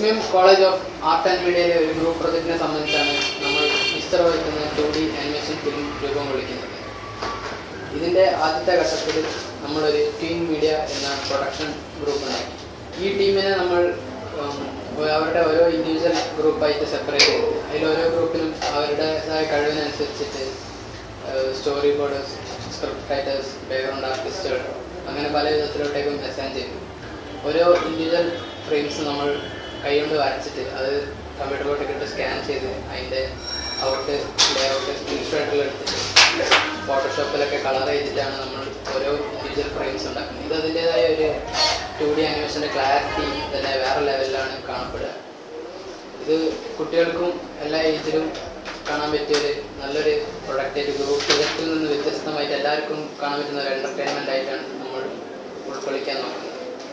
വിസ്മയം college of art and മീഡിയയിലെ ഒരു ഗ്രൂപ്പ് പ്രൊജക്റ്റിനെ സംബന്ധിച്ചാണ് നമ്മൾ മിസ്റ്റർ വഹിക്കുന്ന ടു ഡി ആനിമേഷൻ ഫിലിം രൂപം കൊള്ളിക്കുന്നത് ഇതിൻ്റെ ആദ്യത്തെ ഘട്ടത്തിൽ നമ്മളൊരു ടീം മീഡിയ എന്ന പ്രൊഡക്ഷൻ ഗ്രൂപ്പ് ഉണ്ടാക്കി ഈ ടീമിനെ നമ്മൾ ഉം, അവരുടെ ഓരോ ഇൻഡിവിജ്വൽ ഗ്രൂപ്പായിട്ട് സെപ്പറേറ്റ് ചെയ്തു അതിൽ ഓരോ ഗ്രൂപ്പിനും അവരുടേതായ കഴിവിനനുസരിച്ചിട്ട് story boarders script writers background ആർട്ടിസ്റ്റുകൾ അങ്ങനെ പല വിധത്തിലോട്ടേക്കും അസൈൻ ചെയ്തു ഓരോ ഇൻഡിവിജ്വൽ ഫ്രെയിംസ് നമ്മൾ കൈകൊണ്ട് വരച്ചിട്ട് അത് കമ്പ്യൂട്ടറിലോട്ട് ഇട്ട് സ്കാൻ ചെയ്ത് അതിൻ്റെ ഔട്ട് ലേ ഔട്ട് സ്ക്രീൻഷോട്ടുകൾ എടുത്തിട്ട് ഫോട്ടോഷോപ്പിലൊക്കെ കളർ ചെയ്തിട്ടാണ് നമ്മൾ ഓരോ ഇൻഡിവിജ്വൽ ഫ്രെയിംസ് ഉണ്ടാക്കുന്നത് ഇത് അതിൻ്റെതായ ഒരു ടു ഡി ആനിമേഷൻ്റെ ക്ലാരിറ്റി തന്നെ വേറെ ലെവലിലാണ് കാണപ്പെടുക ഇത് കുട്ടികൾക്കും എല്ലാ ഏജിലും കാണാൻ പറ്റിയ ഒരു നല്ലൊരു പ്രൊഡക്റ്റായിട്ട് ഗ്രൂപ്പ് പ്രൊജക്റ്റിൽ നിന്ന് വ്യത്യസ്തമായിട്ട് എല്ലാവർക്കും കാണാൻ പറ്റുന്ന ഒരു എൻ്റർടൈൻമെൻ്റ് ആയിട്ടാണ് നമ്മൾ ഉൾക്കൊള്ളിക്കാൻ നോക്കുന്നത്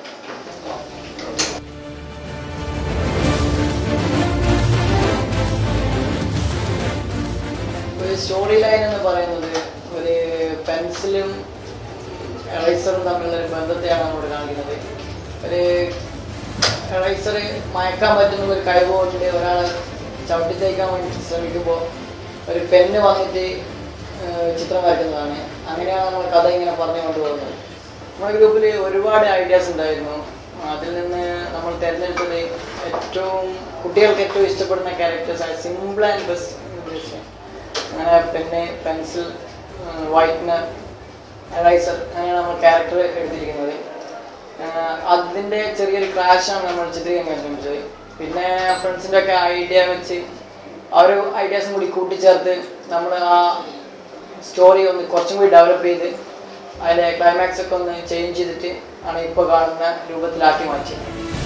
ഒരു സ്റ്റോറി ലൈൻ എന്ന് പറയുന്നത് ഒരു പെൻസിലും എറൈസറും തമ്മിലുള്ള ഒരു ബന്ധത്തെയാണ് നമ്മൾ കാണിക്കുന്നത് ഒരു എറൈസർ മയക്കാൻ പറ്റുന്ന ഒരു കഴിവുകൊണ്ട് ഒരാൾ ചവിട്ടി തേക്കാൻ വേണ്ടി ശ്രമിക്കുമ്പോൾ ഒരു പെണ്ണ് വന്നിട്ട് ഏഹ് ചിത്രം വരയ്ക്കുന്നതാണ് അങ്ങനെയാണ് നമ്മൾ കഥ ഇങ്ങനെ പറഞ്ഞു കൊണ്ടുപോകുന്നത് നമ്മുടെ ഗ്രൂപ്പിൽ ഒരുപാട് ഐഡിയാസ് ഉണ്ടായിരുന്നു അതിൽ നിന്ന് നമ്മൾ തിരഞ്ഞെടുത്തത് ഏറ്റവും കുട്ടികൾക്ക് ഏറ്റവും ഇഷ്ടപ്പെടുന്ന ക്യാരക്ടേഴ്സ് സിമ്പിൾ ആൻഡ് ബെസ്റ്റ് അങ്ങനെ പെന്ന് പെൻസിൽ വൈറ്റ്നർ എറൈസർ അങ്ങനെയാണ് നമ്മൾ ക്യാരക്ടർ എടുത്തിരിക്കുന്നത് ആഹ് അതിൻ്റെ ചെറിയൊരു ക്ലാഷാണ് നമ്മൾ ചിത്രീകരിക്കാൻ ശ്രമിച്ചത് പിന്നെ ഫ്രണ്ട്സിൻ്റെ ഒക്കെ ഐഡിയ വെച്ച് ആ ഒരു ഐഡിയാസും കൂടി കൂട്ടിച്ചേർത്ത് നമ്മൾ ആ സ്റ്റോറി ഒന്ന് കുറച്ചും കൂടി ഡെവലപ്പ് ചെയ്ത് അതിൻ്റെ ക്ലൈമാക്സ് ഒക്കെ ഒന്ന് ചേഞ്ച് ചെയ്തിട്ട് ആണ് ഇപ്പോൾ കാണുന്ന രൂപത്തിലാക്കി മാറ്റിയത്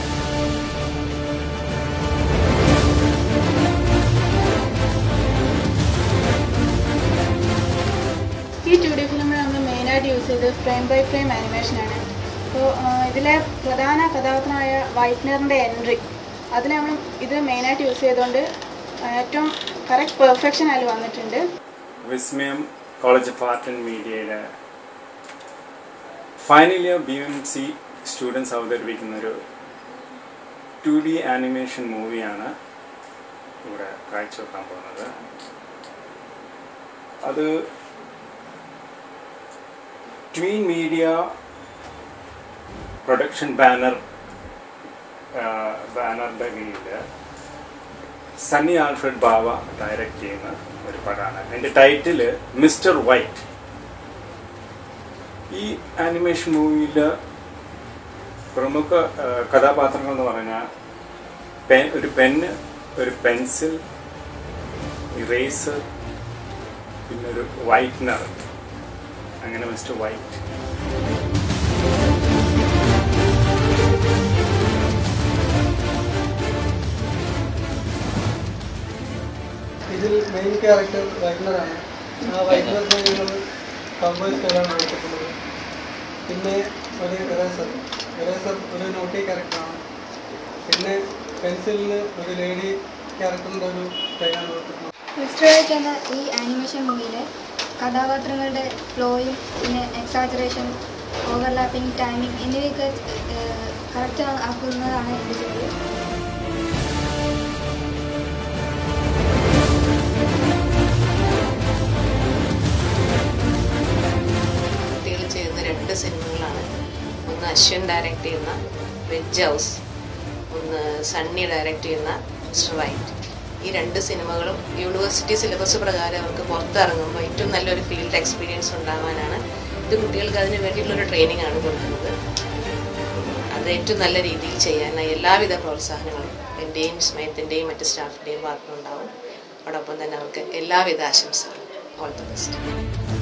ഈ ടു ഡി ഫിലിമിൽ നമ്മൾ മെയിനായിട്ട് യൂസ് ചെയ്തത് ഫ്രെയിം ബൈ ഫ്രെയിം ആനിമേഷനാണ് അപ്പോൾ ഇതിലെ പ്രധാന കഥാപാത്രമായ വൈറ്റ്നറിൻ്റെ എൻട്രി അതിൽ നമ്മൾ ഇത് മെയിനായിട്ട് യൂസ് ചെയ്തുകൊണ്ട് ഏറ്റവും കറക്റ്റ് പെർഫെക്ഷൻ അതിൽ വന്നിട്ടുണ്ട് Vismayam college of art and മീഡിയയുടെ final year B M C students അവതരിപ്പിക്കുന്ന ഒരു ടു ഡി ആനിമേഷൻ മൂവിയാണ് ഇവിടെ കാഴ്ചവെക്കാൻ പോകുന്നത് അത് ട്വീൻ മീഡിയ പ്രൊഡക്ഷൻ ബാനർ ബാനറിൻ്റെ കീഴിൽ സണ്ണി ആൽഫ്രഡ് ബാവ ഡയറക്റ്റ് ചെയ്യുന്ന ഒരു പടമാണ് അതിൻ്റെ ടൈറ്റില് മിസ്റ്റർ വൈറ്റ് ഈ ആനിമേഷൻ മൂവിയിൽ പ്രമുഖ ആ, കഥാപാത്രങ്ങൾ എന്ന് പറഞ്ഞാൽ പെൻ ഒരു പെന്ന് ഒരു പെൻസിൽ ഇറേസർ പിന്നെ ഒരു വൈറ്റ്നർ അങ്ങനെ മിസ്റ്റർ വൈറ്റ് ഇതിൽ മെയിൻ ക്യാരക്ടർ വൈറ്റ്നറാണ് ആ വൈറ്റ്നറിനെ നിങ്ങൾ കമ്പേഴ്സ് ചെയ്താണ് എടുത്തിട്ടുള്ളത് പിന്നെ ഒരു എറേസർ എറേസർ ഒരു നോട്ടി ക്യാരക്ടറാണ് പിന്നെ പെൻസിലിന് ഒരു ലേഡി ക്യാരക്ടറിൻ്റെ ഒരു കൈയാണ് കൊടുത്തിട്ടുള്ളത് മിസ്റ്റർ വൈറ്റ് എന്ന ഈ ആനിമേഷൻ മൂവിയിലെ കഥാപാത്രങ്ങളുടെ ഫ്ലോയും പിന്നെ എക്സാജറേഷൻ ഓവർലാപ്പിംഗ് ടൈമിംഗ് എന്നിവയൊക്കെ കറക്റ്റ് ആക്കുന്നതാണ് എൻ്റെ ജോലി കുട്ടികൾ ചെയ്യുന്ന രണ്ട് സിനിമകളാണ് ഒന്ന് അശ്വിൻ ഡയറക്റ്റ് ചെയ്യുന്ന വെജ് ഹൗസ് ഒന്ന് സണ്ണി ഡയറക്റ്റ് ചെയ്യുന്ന മിസ്റ്റർ വൈറ്റ് ഈ രണ്ട് സിനിമകളും യൂണിവേഴ്സിറ്റി സിലബസ് പ്രകാരം അവർക്ക് പുറത്തിറങ്ങുമ്പോൾ ഏറ്റവും നല്ലൊരു ഫീൽഡ് എക്സ്പീരിയൻസ് ഉണ്ടാവാനാണ് ഇത് കുട്ടികൾക്ക് അതിന് വേണ്ടിയിട്ടുള്ളൊരു ട്രെയിനിങ് ആണ് കൊടുക്കുന്നത് അത് ഏറ്റവും നല്ല രീതിയിൽ ചെയ്യാനായി എല്ലാവിധ പ്രോത്സാഹനങ്ങളും എൻ്റെയും സ്മയത്തിൻ്റെയും മറ്റ് സ്റ്റാഫിൻ്റെയും ഭാഗത്തുനിന്നുണ്ടാവും അതോടൊപ്പം തന്നെ അവർക്ക് എല്ലാവിധ ആശംസകളും ഓൾ ദ ബെസ്റ്റ്